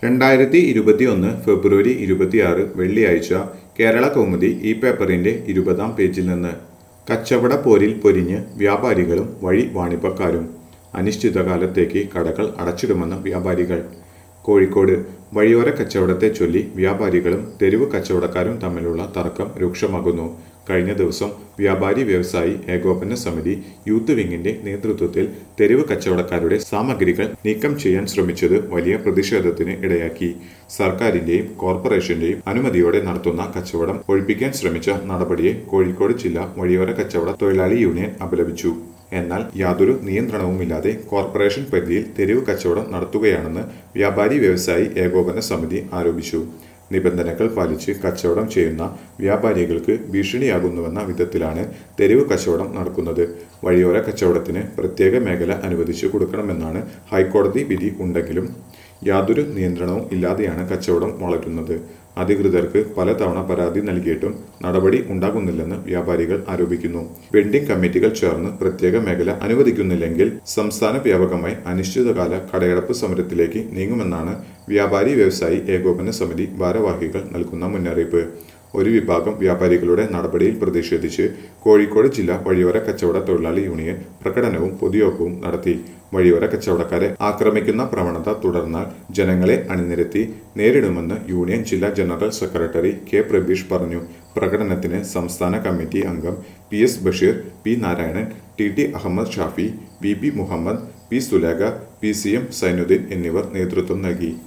രണ്ടായിരത്തി ഇരുപത്തിയൊന്ന് ഫെബ്രുവരി ഇരുപത്തിയാറ് വെള്ളിയാഴ്ച കേരള കൗമുദി ഈ പേപ്പറിന്റെ ഇരുപതാം പേജിൽ നിന്ന് കച്ചവട പോരിൽ പൊരിഞ്ഞ് വ്യാപാരികളും വഴി വാണിഭക്കാരും അനിശ്ചിതകാലത്തേക്ക് കടകൾ അടച്ചിടുമെന്ന് വ്യാപാരികൾ കോഴിക്കോട് വഴിയോര കച്ചവടത്തെ ചൊല്ലി വ്യാപാരികളും തെരുവ് കച്ചവടക്കാരും തമ്മിലുള്ള തർക്കം രൂക്ഷമാകുന്നു കഴിഞ്ഞ ദിവസം വ്യാപാരി വ്യവസായി ഏകോപന സമിതി യൂത്ത് വിങ്ങിന്റെ നേതൃത്വത്തിൽ തെരുവ് കച്ചവടക്കാരുടെ സാമഗ്രികൾ നീക്കം ചെയ്യാൻ ശ്രമിച്ചത് വലിയ പ്രതിഷേധത്തിന് ഇടയാക്കി സർക്കാരിന്റെയും കോർപ്പറേഷന്റെയും അനുമതിയോടെ നടത്തുന്ന കച്ചവടം ഒഴിപ്പിക്കാൻ ശ്രമിച്ച നടപടിയെ കോഴിക്കോട് ജില്ലാ വഴിയോര കച്ചവട തൊഴിലാളി യൂണിയൻ അപലപിച്ചു എന്നാൽ യാതൊരു നിയന്ത്രണവുമില്ലാതെ കോർപ്പറേഷൻ പരിധിയിൽ തെരുവ് കച്ചവടം നടത്തുകയാണെന്ന് വ്യാപാരി വ്യവസായി ഏകോപന സമിതി ആരോപിച്ചു നിബന്ധനകൾ പാലിച്ച് കച്ചവടം ചെയ്യുന്ന വ്യാപാരികൾക്ക് ഭീഷണിയാകുന്നുവെന്ന വിധത്തിലാണ് തെരുവ് കച്ചവടം നടക്കുന്നത് വഴിയോര കച്ചവടത്തിന് പ്രത്യേക മേഖല അനുവദിച്ചു കൊടുക്കണമെന്നാണ് ഹൈക്കോടതി വിധി ഉണ്ടെങ്കിലും യാതൊരു നിയന്ത്രണവും ഇല്ലാതെയാണ് കച്ചവടം വളരുന്നത് അധികൃതർക്ക് പലതവണ പരാതി നൽകിയിട്ടും നടപടി ഉണ്ടാകുന്നില്ലെന്ന് വ്യാപാരികൾ ആരോപിക്കുന്നു വെൻഡിംഗ് കമ്മിറ്റികൾ ചേർന്ന് പ്രത്യേക മേഖല അനുവദിക്കുന്നില്ലെങ്കിൽ സംസ്ഥാന വ്യാപകമായി അനിശ്ചിതകാല കടയടപ്പ് സമരത്തിലേക്ക് നീങ്ങുമെന്നാണ് വ്യാപാരി വ്യവസായി ഏകോപന സമിതി ഭാരവാഹികൾ നൽകുന്ന മുന്നറിയിപ്പ് ഒരു വിഭാഗം വ്യാപാരികളുടെ നടപടിയിൽ പ്രതിഷേധിച്ച് കോഴിക്കോട് ജില്ലാ വഴിയോര കച്ചവട തൊഴിലാളി യൂണിയൻ പ്രകടനവും പൊതുയോഗവും നടത്തി വഴിയോര കച്ചവടക്കാരെ ആക്രമിക്കുന്ന പ്രവണത തുടർന്നാൽ ജനങ്ങളെ അണിനിരത്തി നേരിടുമെന്ന് യൂണിയൻ ജില്ലാ ജനറൽ സെക്രട്ടറി കെ പ്രബീഷ് പറഞ്ഞു പ്രകടനത്തിന് സംസ്ഥാന കമ്മിറ്റി അംഗം P S Basheer P Narayanan T T Ahammed Shafi V P Muhammed P Sulekha P C M Sainudheen എന്നിവർ നേതൃത്വം നൽകി